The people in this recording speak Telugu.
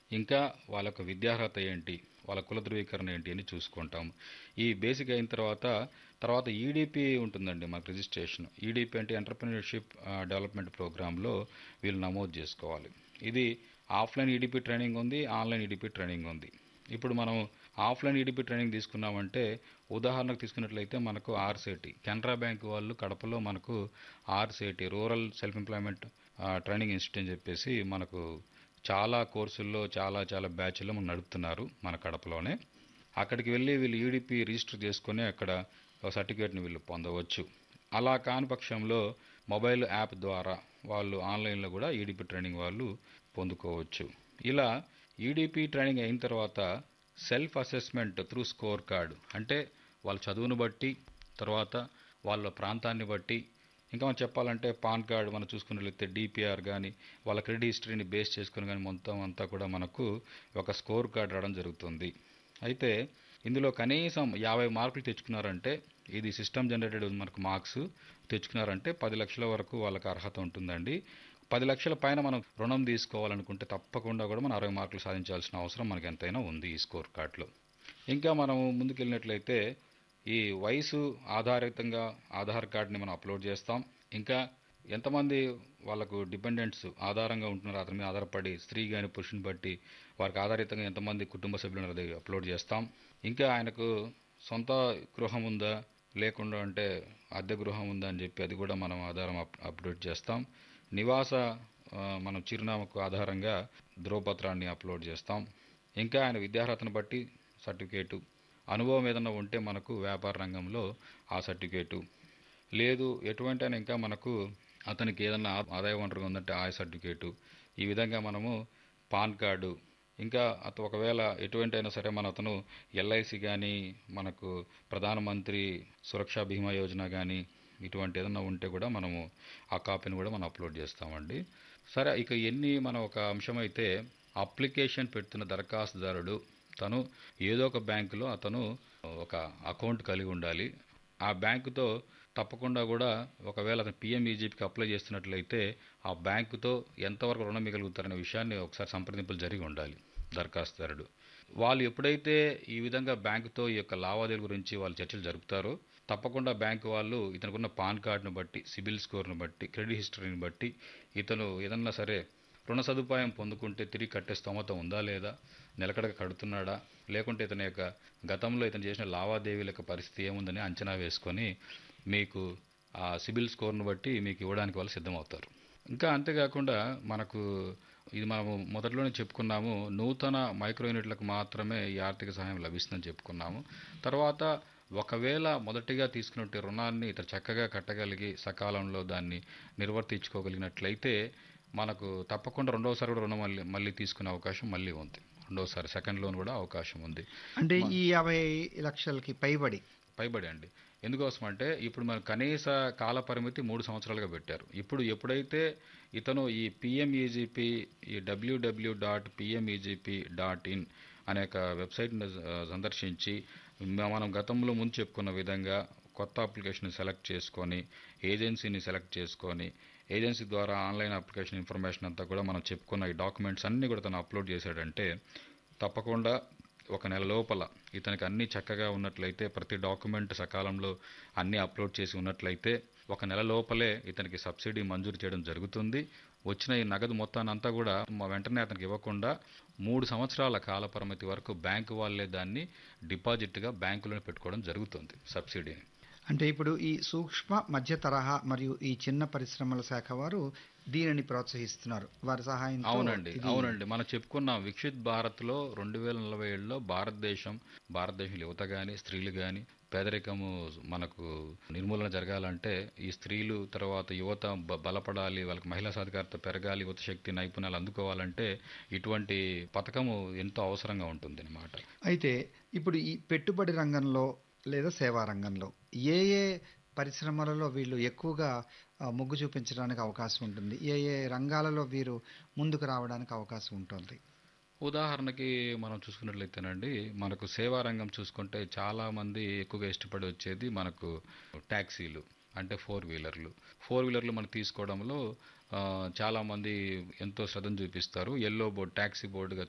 ఇంకా వాళ్ళ యొక్క విద్యార్హత ఏంటి వాళ్ళ కుల ధృవీకరణ ఏంటి అని చూసుకుంటాం ఈ బేసిక్ అయిన తర్వాత తర్వాత ఈడీపీ ఉంటుందండి మాకు రిజిస్ట్రేషన్ ఈడీపీ అంటే ఎంటర్ప్రినర్షిప్ డెవలప్మెంట్ ప్రోగ్రాంలో వీళ్ళు నమోదు చేసుకోవాలి ఇది ఆఫ్లైన్ ఈడీపీ ట్రైనింగ్ ఉంది ఆన్లైన్ ఈడీపీ ట్రైనింగ్ ఉంది ఇప్పుడు మనం ఆఫ్లైన్ ఈడీపీ ట్రైనింగ్ తీసుకున్నామంటే ఉదాహరణకు తీసుకున్నట్లయితే మనకు ఆర్సేటి కెనరా బ్యాంక్ వాళ్ళు కడపలో మనకు RSETI rural self employment training institute అని చెప్పేసి మనకు చాలా కోర్సుల్లో చాలా చాలా బ్యాచ్లో మనం నడుపుతున్నారు మన కడపలోనే అక్కడికి వెళ్ళి వీళ్ళు ఈడీపీ రిజిస్టర్ చేసుకొని అక్కడ ఒక సర్టిఫికేట్ని వీళ్ళు పొందవచ్చు అలా కాని పక్షంలో మొబైల్ యాప్ ద్వారా వాళ్ళు ఆన్లైన్లో కూడా ఈడీపీ ట్రైనింగ్ వాళ్ళు పొందుకోవచ్చు ఇలా ఈడీపీ ట్రైనింగ్ అయిన తర్వాత self assessment through score card అంటే వాళ్ళ చదువును బట్టి తర్వాత వాళ్ళ ప్రాంతాన్ని బట్టి ఇంకా మనం చెప్పాలంటే పాన్ కార్డ్ మనం చూసుకున్నట్లయితే డిపిఆర్ కానీ వాళ్ళ క్రెడిట్ హిస్టరీని బేస్ చేసుకుని కానీ మొత్తం అంతా కూడా మనకు ఒక స్కోర్ కార్డ్ రావడం జరుగుతుంది అయితే ఇందులో కనీసం యాభై మార్కులు తెచ్చుకున్నారంటే ఇది సిస్టమ్ జనరేటెడ్ మనకు మార్క్స్ తెచ్చుకున్నారంటే పది లక్షల వరకు వాళ్ళకి అర్హత ఉంటుందండి పది లక్షల పైన మనం రుణం తీసుకోవాలనుకుంటే తప్పకుండా కూడా మనం అరవై మార్కులు సాధించాల్సిన అవసరం మనకి ఎంతైనా ఉంది ఈ స్కోర్ కార్డులో ఇంకా మనం ముందుకెళ్ళినట్లయితే ఈ వయసు ఆధారితంగా ఆధార్ కార్డుని మనం అప్లోడ్ చేస్తాం ఇంకా ఎంతమంది వాళ్ళకు డిపెండెంట్స్ ఆధారంగా ఉంటున్నారో అతని మీద ఆధారపడి స్త్రీ కానీ పురుషుని బట్టి వారికి ఆధారితంగా ఎంతమంది కుటుంబ సభ్యులు ఉన్నారో అది అప్లోడ్ చేస్తాం ఇంకా ఆయనకు సొంత గృహం ఉందా లేకుండా అంటే అద్దె గృహం ఉందా అని చెప్పి అది కూడా మనం ఆధారం అప్ అప్డేట్ చేస్తాం నివాస ఆ, మనం చిరునామాకు ఆధారంగా ధ్రువపత్రాన్ని అప్లోడ్ చేస్తాం ఇంకా ఆయన విద్యార్హతను బట్టి సర్టిఫికేటు అనుభవం ఏదైనా ఉంటే మనకు వ్యాపార రంగంలో ఆ సర్టిఫికేటు లేదు ఎటువంటి అయినా ఇంకా మనకు అతనికి ఏదన్నా ఆ- ఆదాయ వనరు ఉందంటే ఆ సర్టిఫికేటు ఈ విధంగా మనము పాన్ కార్డు ఇంకా అత ఒకవేళ ఎటువంటి అయినా సరే మన అతను ఎల్ఐసి కానీ మనకు ప్రధానమంత్రి సురక్షా బీమా యోజన కానీ ఇటువంటి ఏదన్నా ఉంటే కూడా మనము ఆ కాపీని కూడా మనం అప్లోడ్ చేస్తామండి సరే ఇక ఎన్ని మన ఒక అంశం అయితే అప్లికేషన్ పెడుతున్న దరఖాస్తుదారుడు తను ఏదో ఒక బ్యాంకులో అతను ఒక అకౌంట్ కలిగి ఉండాలి ఆ బ్యాంకుతో తప్పకుండా కూడా ఒకవేళ అతను పిఎంఈజీపీకి అప్లై చేస్తున్నట్లయితే ఆ బ్యాంకుతో ఎంతవరకు రుణం మిగలుగుతారనే విషయాన్ని ఒకసారి సంప్రదింపులు జరిగి ఉండాలి దరఖాస్తుదారుడు వాళ్ళు ఎప్పుడైతే ఈ విధంగా బ్యాంకుతో ఈ యొక్క లావాదేవీల గురించి వాళ్ళు చర్చలు జరుపుతారో తప్పకుండా బ్యాంకు వాళ్ళు ఇతనుకున్న పాన్ కార్డును బట్టి సిబిల్ స్కోర్ను బట్టి క్రెడిట్ హిస్టరీని బట్టి ఇతను ఏదన్నా సరే రుణ సదుపాయం పొందుకుంటే తిరిగి కట్టే స్తోమత ఉందా లేదా నిలకడగా కడుతున్నాడా లేకుంటే ఇతని యొక్క గతంలో ఇతను చేసిన లావాదేవీల యొక్క పరిస్థితి ఏముందని అంచనా వేసుకొని మీకు ఆ సిబిల్ స్కోర్ను బట్టి మీకు ఇవ్వడానికి వాళ్ళు సిద్ధమవుతారు ఇంకా అంతేకాకుండా మనకు ఇది మనము మొదట్లోనే చెప్పుకున్నాము నూతన మైక్రో యూనిట్లకు మాత్రమే ఈ ఆర్థిక సహాయం లభిస్తుందని చెప్పుకున్నాము తర్వాత ఒకవేళ మొదటిగా తీసుకున్నట్టు రుణాన్ని ఇతను చక్కగా కట్టగలిగి సకాలంలో దాన్ని నిర్వర్తించుకోగలిగినట్లయితే మనకు తప్పకుండా రెండవసారి కూడా రుణం మళ్ళీ మళ్ళీ తీసుకునే అవకాశం మళ్ళీ ఉంది రెండోసారి సెకండ్ లోన్ కూడా అవకాశం ఉంది అంటే ఈ యాభై లక్షలకి పైబడి పైబడి అండి ఎందుకోసం అంటే ఇప్పుడు మన కనీస కాల పరిమితి మూడు సంవత్సరాలుగా పెట్టారు ఇప్పుడు ఎప్పుడైతే ఇతను ఈ పిఎంఈజీపీ ఈ WWW dot PMEGP dot in అనే ఒక వెబ్సైట్ని ఆ, సందర్శించి మ- మనం గతంలో ముందు చెప్పుకున్న విధంగా కొత్త అప్లికేషన్ సెలెక్ట్ చేసుకొని ఏజెన్సీని సెలెక్ట్ చేసుకొని ఏజెన్సీ ద్వారా ఆన్లైన్ అప్లికేషన్ ఇన్ఫర్మేషన్ అంతా కూడా మనం చెప్పుకున్న ఈ డాక్యుమెంట్స్ అన్నీ కూడా తను అప్లోడ్ చేశాడంటే తప్పకుండా ఒక నెల లోపల ఇతనికి అన్ని చక్కగా ఉన్నట్లయితే ప్రతి డాక్యుమెంట్ సకాలంలో అన్ని అప్లోడ్ చేసి ఉన్నట్లయితే ఒక నెల లోపలే ఇతనికి సబ్సిడీ మంజూరు చేయడం జరుగుతుంది వచ్చిన ఈ నగదు మొత్తాన్ని అంతా కూడా మ- వెంటనే అతనికి ఇవ్వకుండా మూడు సంవత్సరాల కాల పరిమితి వరకు బ్యాంకు వాళ్ళే దాన్ని డిపాజిట్గా బ్యాంకులో పెట్టుకోవడం జరుగుతుంది సబ్సిడీని అంటే ఇప్పుడు ఈ సూక్ష్మ మధ్య తరహా మరియు ఈ చిన్న పరిశ్రమల శాఖ వారు దీనిని ప్రోత్సహిస్తున్నారు వారి సహాయం అవునండి అవునండి మనం చెప్పుకున్నాం విక్షిత్ భారత్లో రెండు వేల నలభై ఏడులో భారతదేశం భారతదేశం యువత కానీ స్త్రీలు కానీ పేదరికము మనకు నిర్మూలన జరగాలంటే ఈ స్త్రీలు తర్వాత యువత బ- బలపడాలి వాళ్ళకి మహిళా సాధికారత పెరగాలి యువత శక్తి నైపుణ్యాలు అందుకోవాలంటే ఇటువంటి పథకము ఎంతో అవసరంగా ఉంటుంది అనమాట అయితే ఇప్పుడు ఈ పెట్టుబడి రంగంలో లేదా సేవా రంగంలో ఏ ఏ పరిశ్రమలలో వీళ్ళు ఎక్కువగా ఆ, మొగ్గు చూపించడానికి అవకాశం ఉంటుంది ఏ ఏ రంగాలలో వీరు ముందుకు రావడానికి అవకాశం ఉంటుంది ఉదాహరణకి మనం చూసుకున్నట్లయితేనండి మనకు సేవా రంగం చూసుకుంటే చాలా మంది ఎక్కువగా ఇష్టపడి వచ్చేది మనకు ట్యాక్సీలు అంటే ఫోర్ వీలర్లు ఫోర్ వీలర్లు మనం తీసుకోవడంలో ఆ, చాలా మంది ఎంతో శ్రద్ధను చూపిస్తారు ఎల్లో బోర్డ్ ట్యాక్సీ బోర్డుగా